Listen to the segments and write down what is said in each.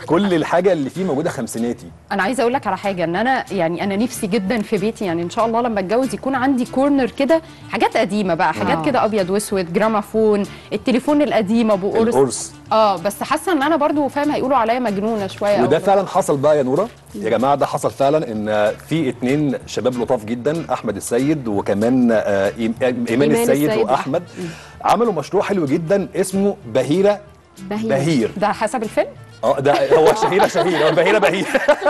كل الحاجه اللي فيه موجوده خمسيناتي انا عايزه اقول لك على حاجه ان انا يعني انا نفسي جدا في بيتي يعني ان شاء الله لما اتجوز يكون عندي كورنر كده حاجات قديمه بقى حاجات آه. كده ابيض واسود جرامافون التليفون القديم ابو قرص القرص اه بس حاسه ان انا برضو فاهم هيقولوا عليا مجنونه شويه وده أو- فعلا حصل بقى يا نوره يا جماعه ده حصل فعلا ان في اتنين شباب لطاف جدا احمد السيد وكمان آه، إيم- ايمان إيمان السيد السيد واحمد عملوا مشروع حلو جدا اسمه بهيره بهير, بهير ده حسب الفيلم اه ده هو شهيره شهير هو بهيره بهير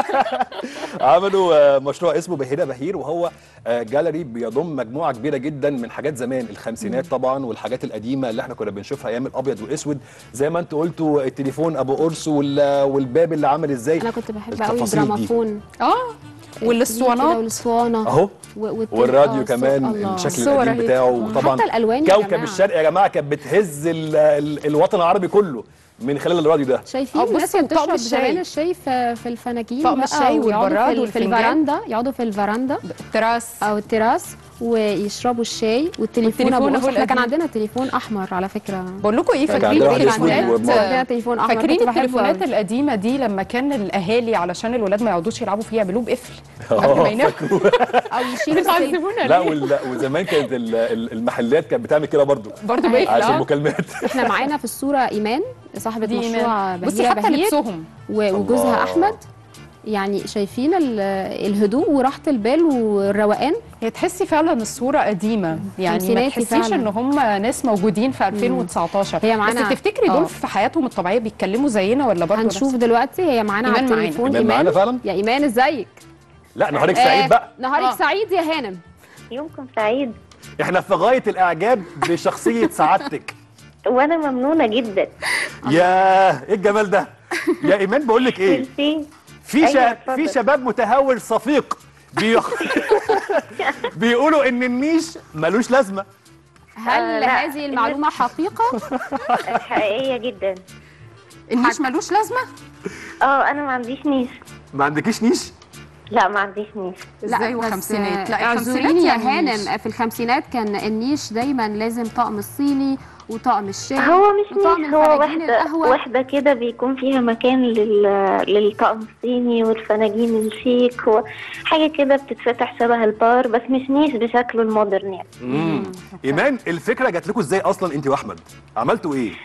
عملوا آه، مشروع اسمه بهيره بهير وهو آه، جاليري بيضم مجموعه كبيره جدا من حاجات زمان الخمسينات طبعا والحاجات القديمه اللي احنا كنا بنشوفها ايام الابيض والاسود زي ما انتوا قلتوا التليفون ابو قرص وال- والباب اللي عامل ازاي انا كنت بحب قوي التفاصيل دي. الجرامافون اه كده والاسطوانات والاسطوانه اهو و- والتل- والراديو آه، كمان الله. الشكل الصور القديم أهي. بتاعه آه. وطبعا حتى الألوان يا كوكب جماعة. الشرق يا جماعه كانت بتهز ال ال الوطن العربي كله من خلال الراديو ده شايفين آه، الناس بصوا كانت طقم بتشرب الشاي. زمان الشاي في في الفناجين طقم بقى الشاي ويقعدوا والبراد في, ال- في والفنجان. الفرندا يقعدوا في الفرندا تراس او التراس ويشربوا الشاي والتليفون والتليفون ابو هو قرص احنا كان القديم. عندنا تليفون احمر على فكره بقول لكم ايه كان فاكرين عندنا واحد اسود التليفونات وبمار. عندنا تليفون احمر فاكرين كنت بحبه التليفونات أوي. القديمه دي لما كان الاهالي علشان الولاد ما يقعدوش يلعبوا فيها يعملوه بقفل آه، قبل ما يناموا او يشيلوا السلك بتعذبونا لا ليه؟ وال- وزمان كانت ال- ال- المحلات كانت بتعمل كده برضو برضه أيوة. بقفل عشان آه. مكالمات احنا معانا في الصوره ايمان صاحبه دي مشروع إيمان. بصي بهيره حتى بهير لبسهم و- وجوزها الله. احمد يعني شايفين ال- الهدوء وراحه البال والروقان هي تحسي فعلا الصوره قديمه يعني ما خمسيناتي تحسيش فعلا. ان هم ناس موجودين في 2019 هي معانا- بس تفتكري آه. دول في حياتهم الطبيعيه بيتكلموا زينا ولا برضه هنشوف دلوقتي هي معانا على إيمان معانا. التليفون إيمان معانا فعلا؟ يا ايمان ازيك لا نهارك سعيد بقى نهارك آه. سعيد يا هانم يومكم سعيد احنا في غايه الاعجاب بشخصيه سعادتك وانا ممنونه جدا يا ايه الجمال ده يا ايمان بقول لك ايه ميرسي في أيوة، شا... اتفضل. في شباب متهور صفيق بي... بيقولوا ان النيش ملوش لازمه هل آه، لا. هذه المعلومه حقيقه حقيقيه جدا النيش ملوش لازمه اه انا ما عنديش نيش ما عندكيش نيش لا ما عنديش نيش ازاي بس، وخمسينات آه، لا الخمسينات اعذريني يا يعني نيش. هانم في الخمسينات كان النيش دايما لازم طقم الصيني وطقم الشاي هو مش وطقم نيش هو الفناجين وحده القهوه وحده كده بيكون فيها مكان لل... للطقم الصيني والفناجين الشيك وحاجه كده بتتفتح شبه البار بس مش نيش بشكله المودرن يعني امم ايمان الفكره جات لكم ازاي اصلا انت واحمد عملتوا ايه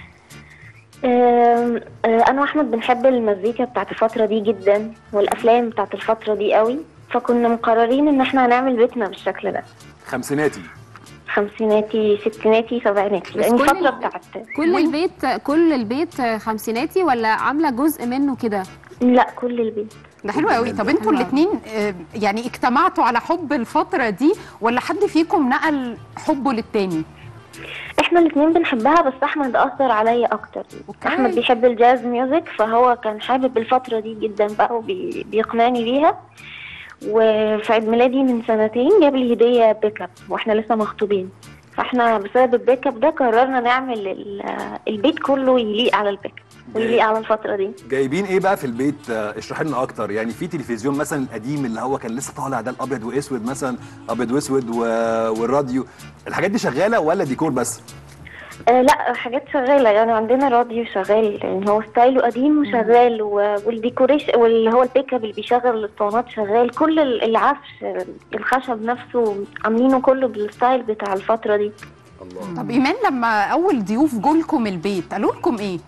آم، آه، انا واحمد بنحب المزيكا بتاعت الفتره دي جدا والافلام بتاعت الفتره دي قوي فكنا مقررين ان احنا هنعمل بيتنا بالشكل ده خمسيناتي خمسيناتي ستيناتي سبعيناتي بس يعني كل الفتره ال- بتاعت كل البيت كل البيت خمسيناتي ولا عامله جزء منه كده لا كل البيت ده حلو قوي طب انتوا حلو أوي. الاثنين يعني اجتمعتوا على حب الفتره دي ولا حد فيكم نقل حبه للتاني احنا الاثنين بنحبها بس احمد اثر عليا اكتر أوكي. احمد بيحب الجاز ميوزك فهو كان حابب الفتره دي جدا بقى وبيقنعني بيها وفي عيد ميلادي من سنتين جاب لي هديه بيك اب واحنا لسه مخطوبين فاحنا بسبب البيك اب ده قررنا نعمل ال- البيت كله يليق على البيك اب ويليق على الفتره دي جايبين ايه بقى في البيت آه، اشرحي لنا اكتر يعني في تلفزيون مثلا القديم اللي هو كان لسه طالع ده الابيض واسود مثلا ابيض واسود و... والراديو الحاجات دي شغاله ولا ديكور بس آه لا حاجات شغالة يعني عندنا راديو شغال يعني هو ستايله قديم وشغال و- والديكوريشن واللي هو البيك اب اللي بيشغل الاسطوانات شغال كل ال- العفش آه، الخشب نفسه عاملينه كله بالستايل بتاع الفترة دي الله طب ايمان لما اول ضيوف جولكم البيت قالوا لكم ايه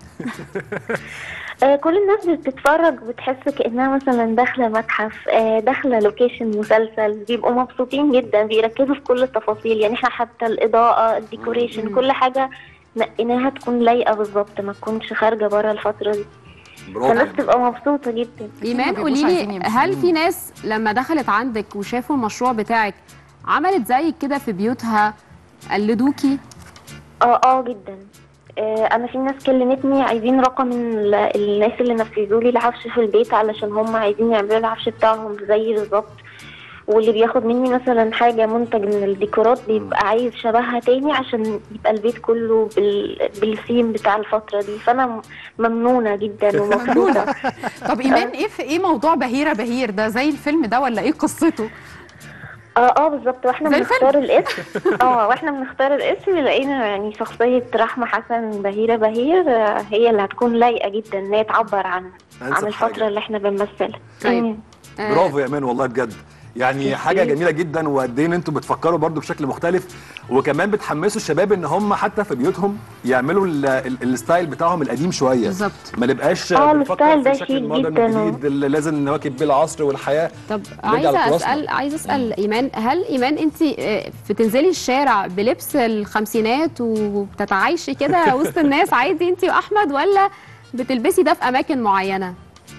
آه كل الناس بتتفرج بتحس كأنها مثلا داخلة متحف آه داخلة لوكيشن مسلسل بيبقوا مبسوطين جدا بيركزوا في كل التفاصيل يعني احنا حتى الإضاءة الديكوريشن كل حاجة نقيناها تكون لايقة بالظبط ما تكونش خارجة بره الفترة دي برافو فالناس عليك. تبقى مبسوطة جدا ايمان ما بيبقوش قولي عايزين لي يمشوا. هل في ناس لما دخلت عندك وشافوا المشروع بتاعك عملت زيك كده في بيوتها قلدوكي اه اه جدا آه انا في ناس كلمتني عايزين رقم ال- الناس اللي نفذوا لي العفش في البيت علشان هم عايزين يعملوا العفش بتاعهم زي بالظبط واللي بياخد مني مثلا حاجة منتج من الديكورات بيبقى عايز شبهها تاني عشان يبقى البيت كله بال... بالثيم بتاع الفترة دي فأنا م- ممنونة جدا ومبسوطة طب ايمان ايه في ايه موضوع بهيره بهير ده زي الفيلم ده ولا ايه قصته اه اه بالظبط واحنا زي بنختار الاسم اه واحنا بنختار الاسم لقينا يعني شخصية رحمة حسن بهيرة بهير آه، هي اللي هتكون لايقة جدا ان هي تعبر عنها أنسب عن الفتره حاجة. اللي احنا بنمثلها طيب. مم. آه، برافو يا ايمان والله بجد يعني ميرسي. حاجه جميله جدا وقد ايه ان انتوا بتفكروا برضو بشكل مختلف وكمان بتحمسوا الشباب ان هم حتى في بيوتهم يعملوا ال- ال- الستايل بتاعهم القديم شويه بالظبط. ما نبقاش آه، بنفكر الستايل في ده الشكل شيك المودرن جداً الجديد اللي لازم نواكب بيه العصر والحياه طب نرجع عايزه لتراثنا. اسال عايزه اسال ايمان هل ايمان انت آه، بتنزلي الشارع بلبس الخمسينات وبتتعايشي كده وسط الناس عادي انت واحمد ولا بتلبسي ده في اماكن معينه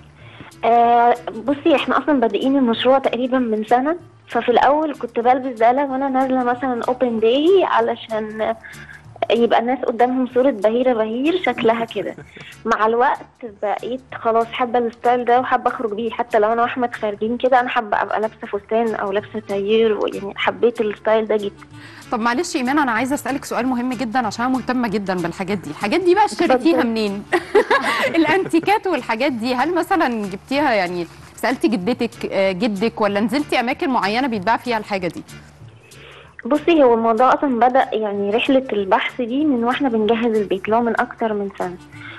آه بصي احنا اصلا بادئين المشروع تقريبا من سنه ففي الاول كنت بلبس ده وانا نازله مثلا اوبن داي علشان يبقى الناس قدامهم صورة بهيرة بهير شكلها كده مع الوقت بقيت خلاص حابة الستايل ده وحابة اخرج بيه حتى لو انا واحمد خارجين كده انا حابة ابقى لابسة فستان او لابسة تايير يعني حبيت الستايل ده جدا طب معلش ايمان انا عايزه اسالك سؤال مهم جدا عشان أنا مهتمه جدا بالحاجات دي الحاجات دي بقى اشتريتيها اتفضل. منين الانتيكات والحاجات دي هل مثلا جبتيها يعني سالتي جدتك آه، جدك ولا نزلتي اماكن معينه بيتباع فيها الحاجه دي بصي هو الموضوع اصلا بدأ يعني رحلة البحث دي من واحنا بنجهز البيت اللي هو من اكتر من سنة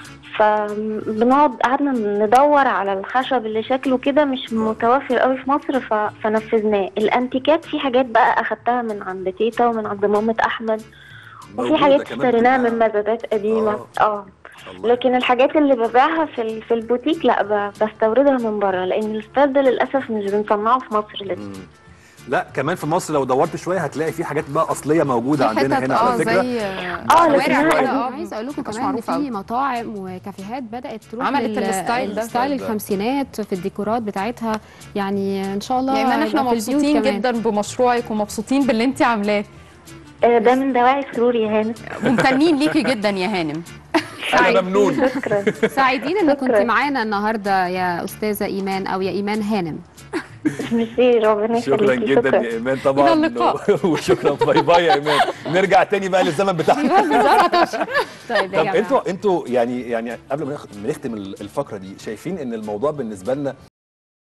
فبنقعد قعدنا ندور على الخشب اللي شكله كده مش متوفر قوي في مصر ف... فنفذناه الانتيكات في حاجات بقى اخدتها من عند تيتا ومن عند مامة احمد وفي موجودة حاجات كمان اشتريناها بتتباع. من مزادات قديمة آه. اه الله. لكن الحاجات اللي ببيعها في ال- في البوتيك لا ب- بستوردها من بره لان الستايل ده للاسف مش بنصنعه في مصر لسه مم. لا كمان في مصر لو دورت شويه هتلاقي في حاجات بقى اصليه موجوده في عندنا حتت هنا اه على فكره زي آه، شوارع لكنها كده، قديمة. اه عايزه اقول لكم مبقاش كمان ان معروفة في أوي. مطاعم وكافيهات بدات تروح عملت لل- الستايل ده. الستايل ده. الخمسينات في الديكورات بتاعتها يعني ان شاء الله يا ايمان احنا يبقى في البيوت مبسوطين كمان. جدا بمشروعك ومبسوطين باللي انت عاملاه آه، ده من دواعي سروري يا هانم ممتنين ليكي جدا يا هانم انا ممنون شكرا سعيدين ان كنت شكراً. معانا النهارده يا استاذه ايمان او يا ايمان هانم ميرسي ربنا شكرا يخليكي جدا شكرا يا ايمان طبعا إلى اللقاء. وشكرا باي باي يا ايمان نرجع تاني بقى للزمن بتاعنا طيب يا طب جماعه انتوا انتوا يعني يعني قبل ما نخ- ما نختم الفقره دي شايفين ان الموضوع بالنسبه لنا